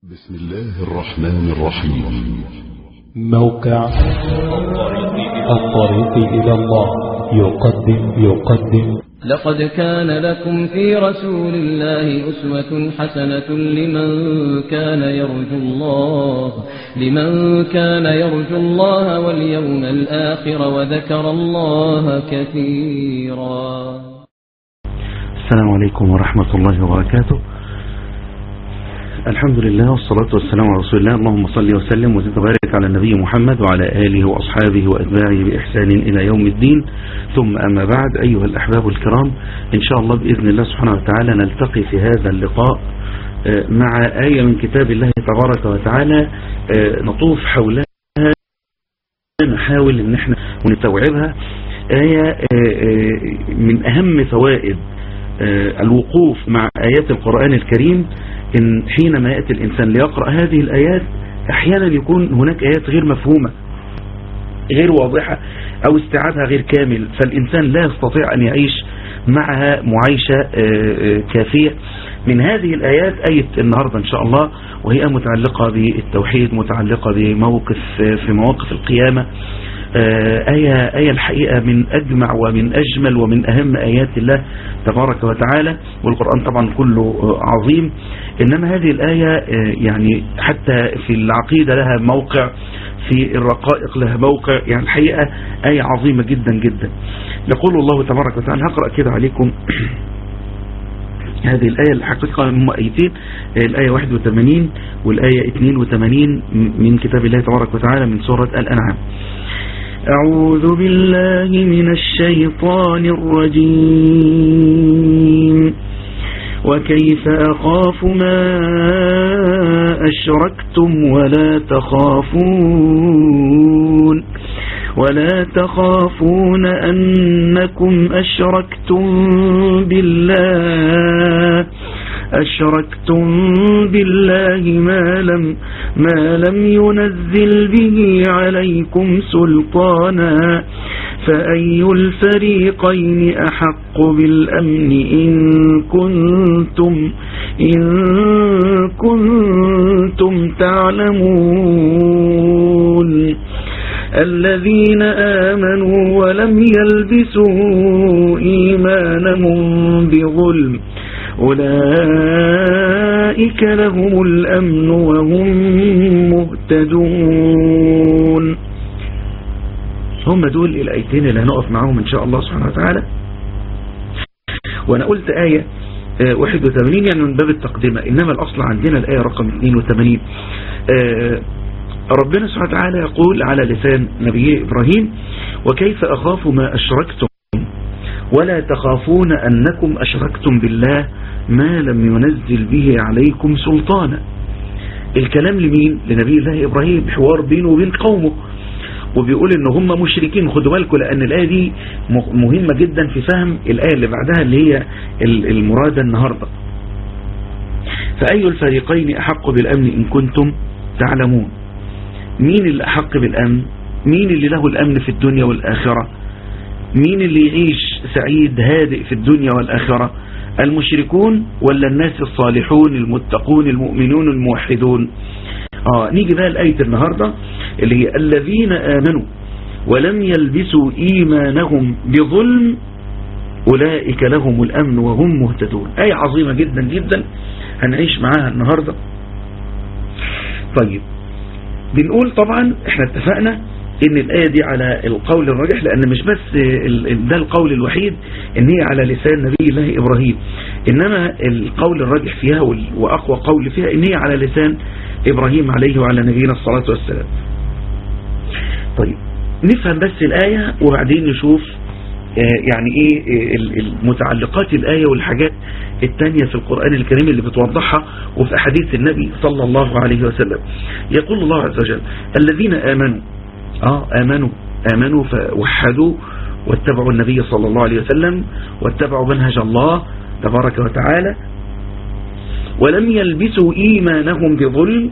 بسم الله الرحمن الرحيم موقع الطريق إلى الله يقدم يقدم لقد كان لكم في رسول الله أسوة حسنة لمن كان يرجو الله لمن كان يرجو الله واليوم الآخر وذكر الله كثيرا السلام عليكم ورحمة الله وبركاته الحمد لله والصلاة والسلام على رسول الله اللهم صل وسلم وزد وبارك على النبي محمد وعلى آله وأصحابه وأتباعه بإحسان إلى يوم الدين ثم أما بعد أيها الأحباب الكرام إن شاء الله بإذن الله سبحانه وتعالى نلتقي في هذا اللقاء مع آية من كتاب الله تبارك وتعالى نطوف حولها نحاول ان احنا ونستوعبها آية من أهم فوائد الوقوف مع آيات القرآن الكريم إن حينما يأتي الإنسان ليقرأ هذه الآيات أحيانا يكون هناك آيات غير مفهومة غير واضحة أو استيعابها غير كامل فالإنسان لا يستطيع أن يعيش معها معايشة كافية من هذه الآيات آية النهاردة إن شاء الله وهي متعلقة بالتوحيد متعلقة بموقف في مواقف القيامة آية, آية الحقيقة من أجمع ومن أجمل ومن أهم آيات الله تبارك وتعالى والقرآن طبعا كله عظيم إنما هذه الآية يعني حتى في العقيدة لها موقع في الرقائق لها موقع يعني الحقيقة آية عظيمة جدا جدا يقول الله تبارك وتعالى هقرأ كده عليكم هذه الآية الحقيقة هم آيتين الآية 81 والآية 82 من كتاب الله تبارك وتعالى من سورة الأنعام أعوذ بالله من الشيطان الرجيم وكيف أخاف ما أشركتم ولا تخافون ولا تخافون أنكم أشركتم بالله أشركتم بالله ما لم ما لم ينزل به عليكم سلطانا فأي الفريقين أحق بالأمن إن كنتم إن كنتم تعلمون الذين آمنوا ولم يلبسوا إيمانهم بظلم أولئك لهم الأمن وهم مهتدون هم دول الآيتين اللي هنقف معاهم إن شاء الله سبحانه وتعالى وأنا قلت آية 81 يعني من باب التقدمة إنما الأصل عندنا الآية رقم 82 ربنا سبحانه وتعالى يقول على لسان نبيه إبراهيم وكيف أخاف ما أشركتم ولا تخافون أنكم أشركتم بالله ما لم ينزل به عليكم سلطانا الكلام لمين لنبي الله إبراهيم حوار بينه وبين قومه وبيقول ان هم مشركين خدوا بالكم لان الآية دي مهمة جدا في فهم الآية اللي بعدها اللي هي المرادة النهاردة فأي الفريقين أحق بالأمن إن كنتم تعلمون مين اللي أحق بالأمن مين اللي له الأمن في الدنيا والآخرة مين اللي يعيش سعيد هادئ في الدنيا والآخرة المشركون ولا الناس الصالحون المتقون المؤمنون الموحدون آه نيجي بقى الآية النهاردة اللي هي الذين آمنوا ولم يلبسوا إيمانهم بظلم أولئك لهم الأمن وهم مهتدون آية عظيمة جدا جدا هنعيش معاها النهاردة طيب بنقول طبعا احنا اتفقنا ان الآية دي على القول الراجح لان مش بس ده القول الوحيد ان هي على لسان نبي الله ابراهيم انما القول الراجح فيها واقوى قول فيها ان هي على لسان ابراهيم عليه وعلى نبينا الصلاة والسلام طيب نفهم بس الآية وبعدين نشوف يعني ايه متعلقات الآية والحاجات التانية في القرآن الكريم اللي بتوضحها وفي أحاديث النبي صلى الله عليه وسلم يقول الله عز وجل الذين آمنوا آه آمنوا آمنوا فوحدوا واتبعوا النبي صلى الله عليه وسلم واتبعوا منهج الله تبارك وتعالى ولم يلبسوا إيمانهم بظلم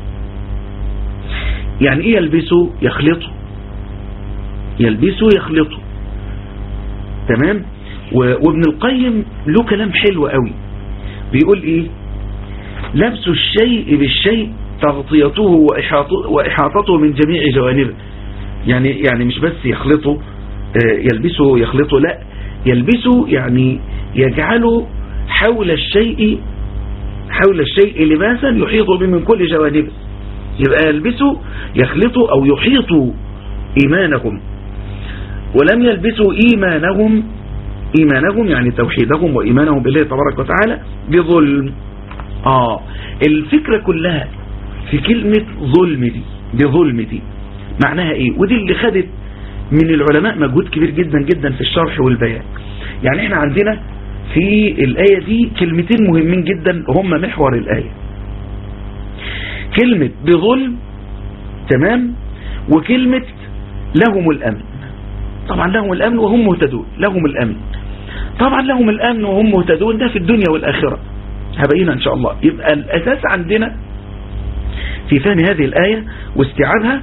يعني إيه يلبسوا يخلطوا يلبسوا يخلطوا تمام وابن القيم له كلام حلو قوي بيقول ايه لبس الشيء بالشيء تغطيته وإحاطته, وإحاطته من جميع جوانبه يعني يعني مش بس يخلطه يلبسه يخلطه لا يلبسه يعني يجعله حول الشيء حول الشيء لباسا يحيط به من كل جوانبه يبقى يلبسه يخلطه أو يحيط إيمانهم ولم يلبسوا إيمانهم إيمانهم يعني توحيدهم وإيمانهم بالله تبارك وتعالى بظلم آه الفكرة كلها في كلمة ظلم دي بظلم دي معناها إيه ودي اللي خدت من العلماء مجهود كبير جدا جدا في الشرح والبيان يعني احنا عندنا في الآية دي كلمتين مهمين جدا هم محور الآية كلمة بظلم تمام وكلمة لهم الأمن طبعا لهم الأمن وهم مهتدون لهم الأمن طبعا لهم الأمن وهم مهتدون ده في الدنيا والآخرة هبينا إن شاء الله يبقى الأساس عندنا في فهم هذه الآية واستيعابها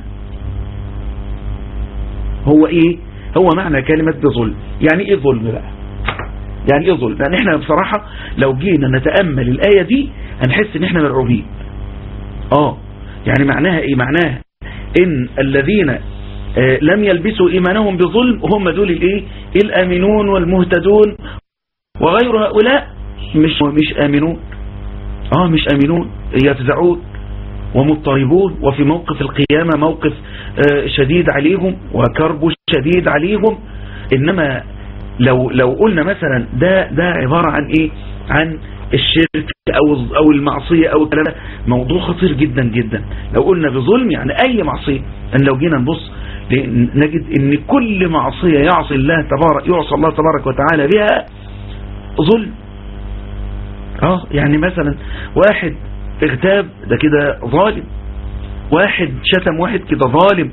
هو إيه هو معنى كلمة بظلم يعني إيه ظلم بقى يعني إيه ظلم يعني إحنا بصراحة لو جينا نتأمل الآية دي هنحس إن إحنا مرعوبين آه يعني معناها إيه معناها إن الذين آه لم يلبسوا إيمانهم بظلم هم دول الإيه الآمنون والمهتدون وغير هؤلاء مش مش آمنون آه مش آمنون يفزعون ومضطربون وفي موقف القيامة موقف آه شديد عليهم وكرب شديد عليهم إنما لو لو قلنا مثلا ده ده عبارة عن إيه عن الشرك أو أو المعصية أو الكلام ده موضوع خطير جدا جدا لو قلنا بظلم يعني أي معصية أن لو جينا نبص نجد ان كل معصية يعصي الله تبارك يعصى الله تبارك وتعالى بها ظلم اه يعني مثلا واحد اغتاب ده كده ظالم واحد شتم واحد كده ظالم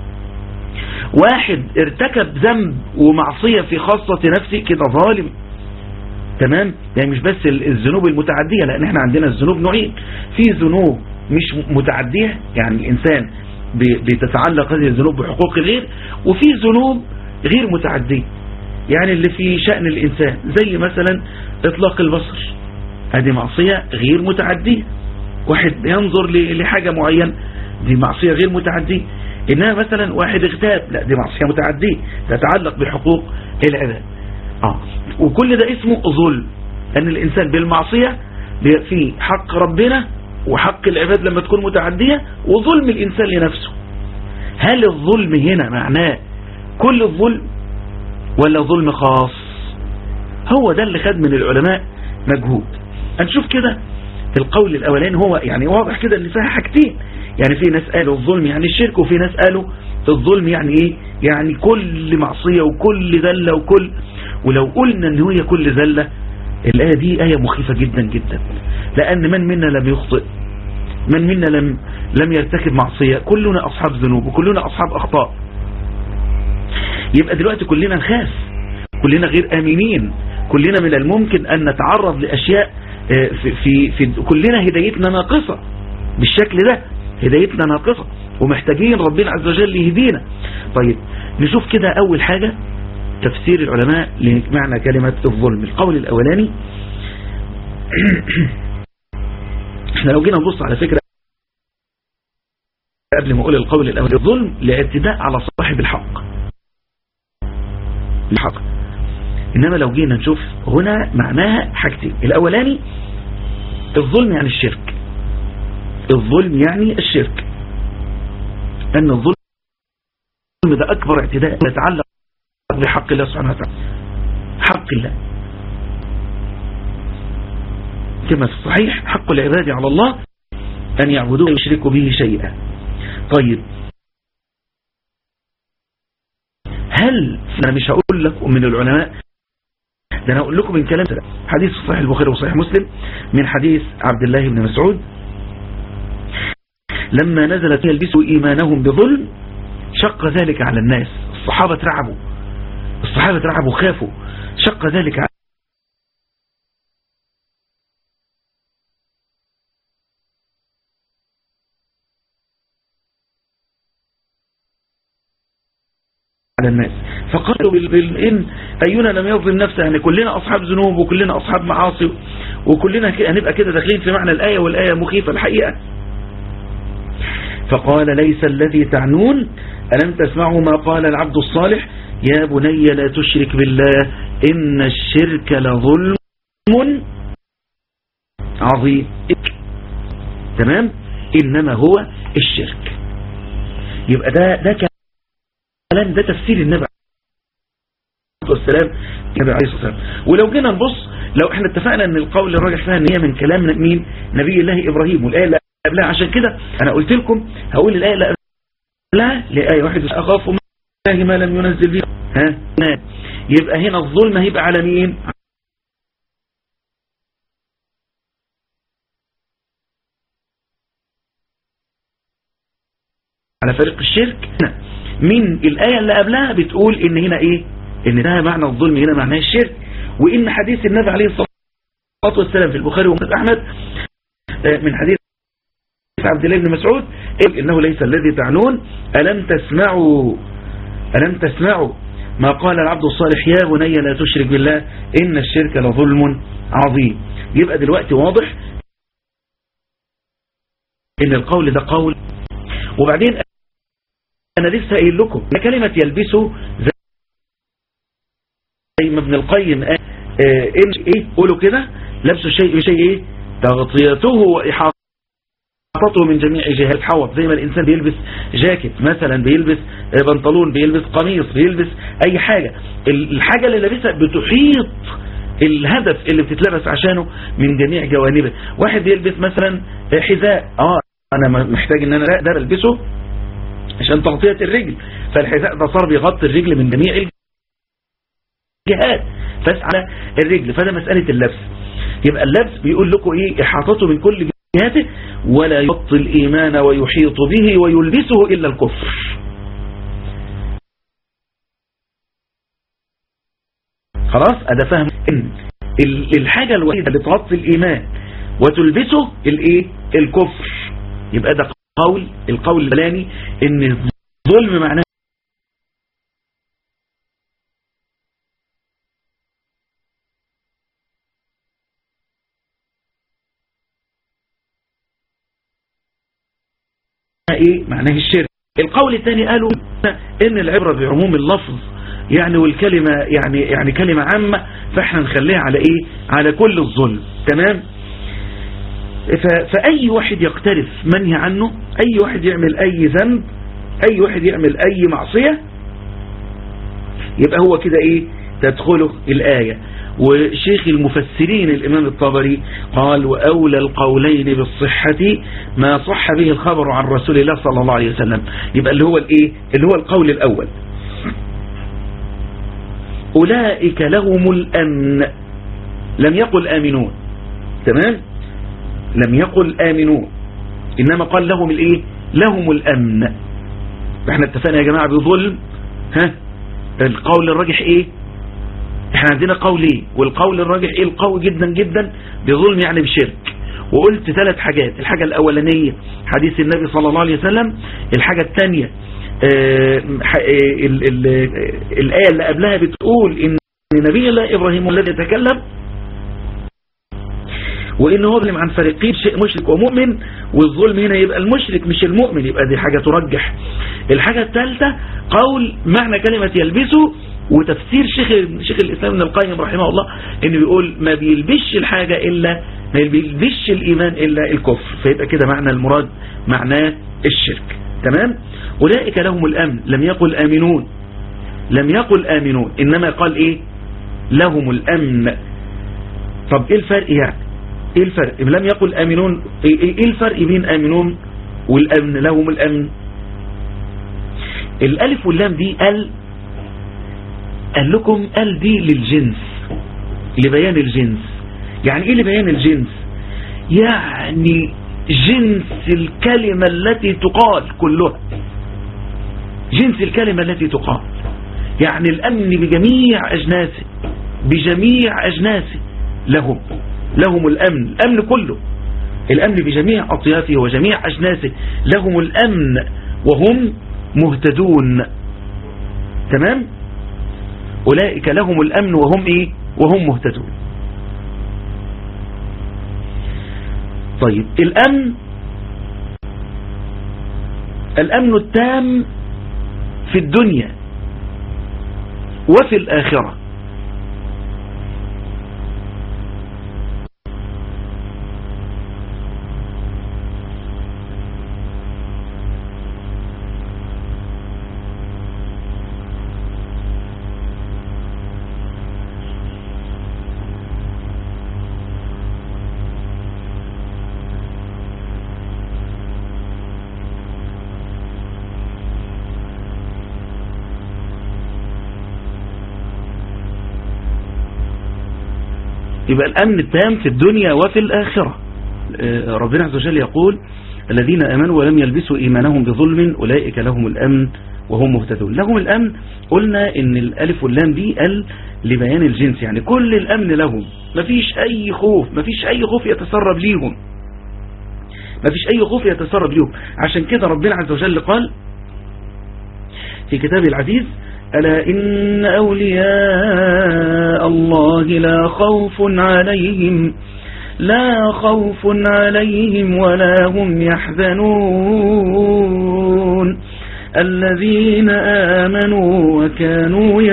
واحد ارتكب ذنب ومعصية في خاصة نفسه كده ظالم تمام يعني مش بس الذنوب المتعدية لان احنا عندنا الذنوب نوعين في ذنوب مش متعدية يعني الانسان بتتعلق هذه الذنوب بحقوق غير وفي ذنوب غير متعدية يعني اللي في شأن الإنسان زي مثلا إطلاق البصر هذه معصية غير متعدية واحد ينظر لحاجة معينة دي معصية غير متعدية إنها مثلا واحد اغتاب لا دي معصية متعدية تتعلق بحقوق العباد آه. وكل ده اسمه ظلم أن الإنسان بالمعصية في حق ربنا وحق العباد لما تكون متعدية وظلم الإنسان لنفسه هل الظلم هنا معناه كل الظلم ولا ظلم خاص هو ده اللي خد من العلماء مجهود هنشوف كده القول الأولاني هو يعني واضح كده ان فيها حاجتين يعني في ناس قالوا الظلم يعني الشرك وفي ناس قالوا الظلم يعني ايه يعني كل معصية وكل ذلة وكل ولو قلنا ان هي كل ذلة الآية دي آية مخيفة جدا جدا لأن من منا لم يخطئ من منا لم لم يرتكب معصية كلنا أصحاب ذنوب وكلنا أصحاب أخطاء يبقى دلوقتي كلنا نخاف كلنا غير آمنين كلنا من الممكن أن نتعرض لأشياء في, في, في كلنا هدايتنا ناقصة بالشكل ده هدايتنا ناقصة ومحتاجين ربنا عز وجل يهدينا طيب نشوف كده أول حاجة تفسير العلماء لمعنى كلمة الظلم القول الأولاني احنا لو جينا نبص على فكرة قبل ما اقول القول الأولاني الظلم لاعتداء على صاحب الحق الحق إنما لو جينا نشوف هنا معناها حاجتين الأولاني الظلم يعني الشرك الظلم يعني الشرك أن الظلم ده أكبر اعتداء يتعلق بحق الله سبحانه وتعالى حق الله كما في الصحيح حق العباد على الله أن يعبدوه ويشركوا به شيئا طيب هل أنا مش هقول لكم من العلماء ده أنا أقول لكم من كلام حديث صحيح البخاري وصحيح مسلم من حديث عبد الله بن مسعود لما نزلت يلبسوا إيمانهم بظلم شق ذلك على الناس الصحابة رعبوا الصحابة رعبوا خافوا شق ذلك على الناس فقالوا إن أينا لم يظلم نفسه يعني كلنا أصحاب ذنوب وكلنا أصحاب معاصي وكلنا ك- هنبقى كده داخلين في معنى الآية والآية مخيفة الحقيقة فقال ليس الذي تعنون ألم تسمعوا ما قال العبد الصالح يا بني لا تشرك بالله إن الشرك لظلم عظيم تمام إنما هو الشرك يبقى ده ده كلام ده تفسير النبي عليه الصلاة والسلام النبي عليه الصلاة والسلام ولو جينا نبص لو احنا اتفقنا ان القول الراجح فيها ان هي من كلام مين نبي الله ابراهيم والايه اللي قبلها عشان كده انا قلت لكم هقول الايه اللي قبلها لايه واحد اخاف من الله ما لم ينزل به ها يبقى هنا الظلم هيبقى على مين على فريق الشرك هنا من الآية اللي قبلها بتقول ان هنا ايه ان ده معنى الظلم هنا معناه الشرك وان حديث النبي عليه الصلاة والسلام في البخاري ومسلم احمد آه، من حديث عبد الله بن مسعود قال انه ليس الذي تعنون الم تسمعوا الم تسمعوا ما قال العبد الصالح يا بني لا تشرك بالله ان الشرك لظلم عظيم يبقى دلوقتي واضح ان القول ده قول وبعدين انا لسه قايل لكم إن كلمة يلبسوا زي ما ابن القيم قال آه، إن ايه قولوا كده لبسوا شيء بشيء ايه تغطيته واحاطته من جميع جهات حوط زي ما الانسان بيلبس جاكيت مثلا بيلبس آه، بنطلون بيلبس قميص بيلبس اي حاجة ال- الحاجة اللي لابسها بتحيط الهدف اللي بتتلبس عشانه من جميع جوانبه واحد بيلبس مثلا آه، حذاء اه انا محتاج ان انا ده بلبسه عشان تغطية الرجل فالحذاء ده صار بيغطي الرجل من جميع الجهات بس على الرجل فده مسألة اللبس يبقى اللبس بيقول لكم ايه احاطته من كل جهاته ولا يغطي الايمان ويحيط به ويلبسه الا الكفر خلاص ادا فهم ان ال- الحاجة الوحيدة اللي تغطي الايمان وتلبسه الايه الكفر يبقى ده قول القول الفلاني ان الظلم معناه ايه معناه الشرك القول الثاني قالوا ان العبرة بعموم اللفظ يعني والكلمة يعني يعني كلمة عامة فاحنا نخليها على ايه على كل الظلم تمام ف- فأي واحد يقترف منهي عنه أي واحد يعمل أي ذنب أي واحد يعمل أي معصية يبقى هو كده إيه تدخله الآية وشيخ المفسرين الإمام الطبري قال وأولى القولين بالصحة ما صح به الخبر عن رسول الله صلى الله عليه وسلم يبقى اللي هو الإيه اللي هو القول الأول أولئك لهم الأمن لم يقل آمنون تمام لم يقل آمنون إنما قال لهم الإيه لهم الأمن احنا اتفقنا يا جماعة بظلم ها القول الراجح إيه احنا عندنا قول ايه والقول الراجح ايه القوي جدا جدا بظلم يعني بشرك وقلت ثلاث حاجات الحاجة الأولانية حديث النبي صلى الله عليه وسلم الحاجة الثانية آه، ح- آه، ال- ال- آه، الآية اللي قبلها بتقول إن نبي الله إبراهيم الذي يتكلم وإن هو ظلم عن فريقين شيء مشرك ومؤمن والظلم هنا يبقى المشرك مش المؤمن يبقى دي حاجة ترجح الحاجة الثالثة قول معنى كلمة يلبسه وتفسير شيخ شيخ الإسلام ابن القيم رحمه الله إنه بيقول ما بيلبسش الحاجة إلا ما بيلبسش الإيمان إلا الكفر فيبقى كده معنى المراد معناه الشرك تمام أولئك لهم الأمن لم يقل آمنون لم يقل آمنون إنما قال إيه لهم الأمن طب إيه الفرق يعني إيه الفرق لم يقل آمنون إيه, إيه إيه الفرق بين آمنون والأمن لهم الأمن الألف واللام دي قال قال لكم قال دي للجنس لبيان الجنس يعني ايه لبيان الجنس يعني جنس الكلمة التي تقال كلها جنس الكلمة التي تقال يعني الأمن بجميع أجناسه بجميع أجناسه لهم لهم الأمن الأمن كله الأمن بجميع أطيافه وجميع أجناسه لهم الأمن وهم مهتدون تمام أولئك لهم الأمن وهم إيه وهم مهتدون طيب الأمن الأمن التام في الدنيا وفي الآخرة يبقى الأمن التام في الدنيا وفي الآخرة آه، ربنا عز وجل يقول الذين آمنوا ولم يلبسوا إيمانهم بظلم أولئك لهم الأمن وهم مهتدون لهم الأمن قلنا إن الألف واللام دي ال لبيان الجنس يعني كل الأمن لهم مفيش أي خوف مفيش أي خوف يتسرب ليهم مفيش أي خوف يتسرب ليهم عشان كده ربنا عز وجل قال في كتابه العزيز ألا إن أولياء الله لا خوف عليهم لا خوف عليهم ولا هم يحزنون الذين آمنوا وكانوا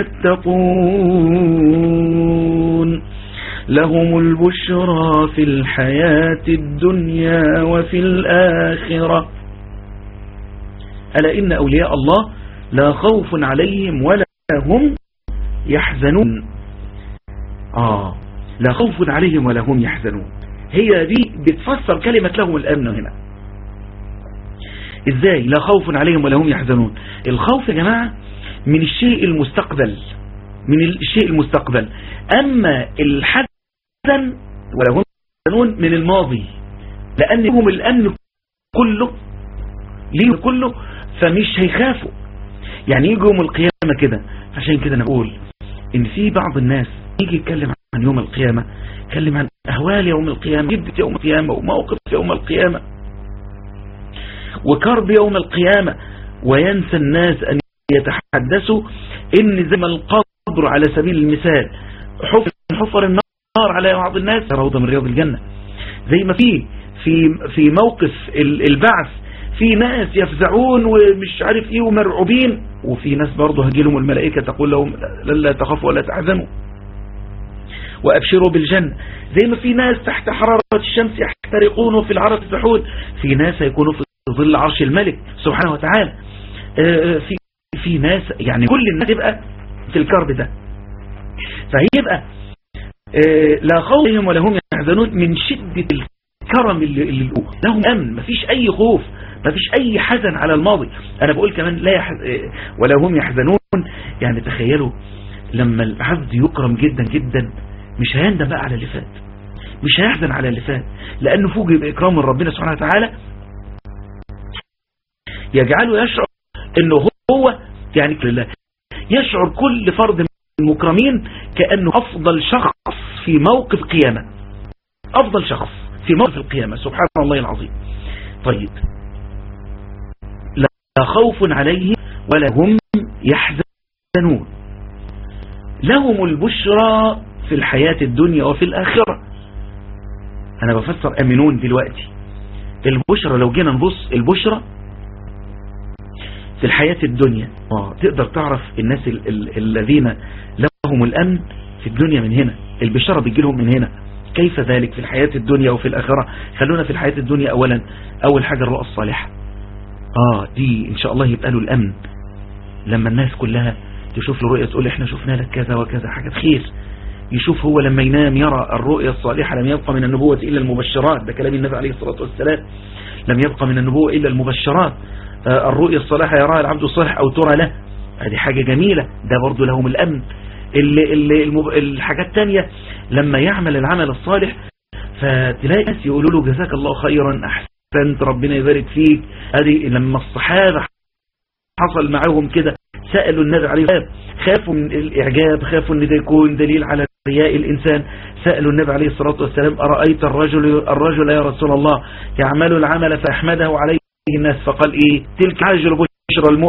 يتقون لهم البشرى في الحياة الدنيا وفي الآخرة ألا إن أولياء الله لا خوف عليهم ولا هم يحزنون آه لا خوف عليهم ولا هم يحزنون هي دي بتفسر كلمة لهم الأمن هنا ازاي لا خوف عليهم ولا هم يحزنون الخوف يا جماعة من الشيء المستقبل من الشيء المستقبل اما الحزن ولا هم يحزنون من الماضي لان لهم الامن كله ليه كله فمش هيخافوا يعني يجي يوم القيامة كده عشان كده انا بقول ان في بعض الناس يجي يتكلم عن يوم القيامة يتكلم عن اهوال يوم القيامة جدة يوم القيامة وموقف يوم القيامة وكرب يوم القيامة وينسى الناس أن يتحدثوا إن زي ما القبر على سبيل المثال حفر حفر النار على بعض الناس روضة من رياض الجنة زي ما في في في موقف البعث في ناس يفزعون ومش عارف ايه ومرعوبين وفي ناس برضه هجيلهم الملائكة تقول لهم لا تخافوا ولا تحزنوا وأبشروا بالجنة زي ما في ناس تحت حرارة الشمس يحترقون وفي العرض يسبحون في ناس يكونوا في ظل عرش الملك سبحانه وتعالى في في ناس يعني كل الناس يبقى في الكرب ده فهيبقى لا خوفهم ولا هم يحزنون من شدة الكرم اللي, اللي لهم أمن مفيش أي خوف مفيش أي حزن على الماضي أنا بقول كمان لا يحز... ولا هم يحزنون يعني تخيلوا لما العبد يكرم جدا جدا مش هيندم بقى على اللي فات مش هيحزن على اللي فات لأنه فوق بإكرام من ربنا سبحانه وتعالى يجعله يشعر انه هو يعني لله يشعر كل فرد من المكرمين كأنه أفضل شخص في موقف قيامة أفضل شخص في موقف القيامة سبحان الله العظيم طيب لا خوف عليهم ولا هم يحزنون لهم البشرى في الحياة الدنيا وفي الآخرة أنا بفسر أمنون دلوقتي البشرى لو جينا نبص البشرى في الحياة الدنيا آه تقدر تعرف الناس ال ال الذين لهم الأمن في الدنيا من هنا البشارة بيجي لهم من هنا كيف ذلك في الحياة الدنيا وفي الآخرة خلونا في الحياة الدنيا أولا أول حاجة الرؤى الصالحة آه دي إن شاء الله يبقى له الأمن لما الناس كلها تشوف له رؤية تقول إحنا شفنا لك كذا وكذا حاجة خير يشوف هو لما ينام يرى الرؤية الصالحة لم يبقى من النبوة إلا المبشرات ده كلام النبي عليه الصلاة والسلام لم يبقى من النبوة إلا المبشرات الرؤية الصالحة يراها العبد الصالح أو ترى له هذه حاجة جميلة ده برضو لهم الأمن اللي اللي المب... الحاجات التانية لما يعمل العمل الصالح فتلاقي ناس يقولوا له جزاك الله خيرا أحسنت ربنا يبارك فيك هذه لما الصحابة حصل معهم كده سألوا النبي عليه الصلاة خافوا من الإعجاب خافوا ان ده يكون دليل على رياء الإنسان سألوا النبي عليه الصلاة والسلام أرأيت الرجل الرجل يا رسول الله يعمل العمل فأحمده عليه الناس فقال ايه تلك عجل بشرى المؤمن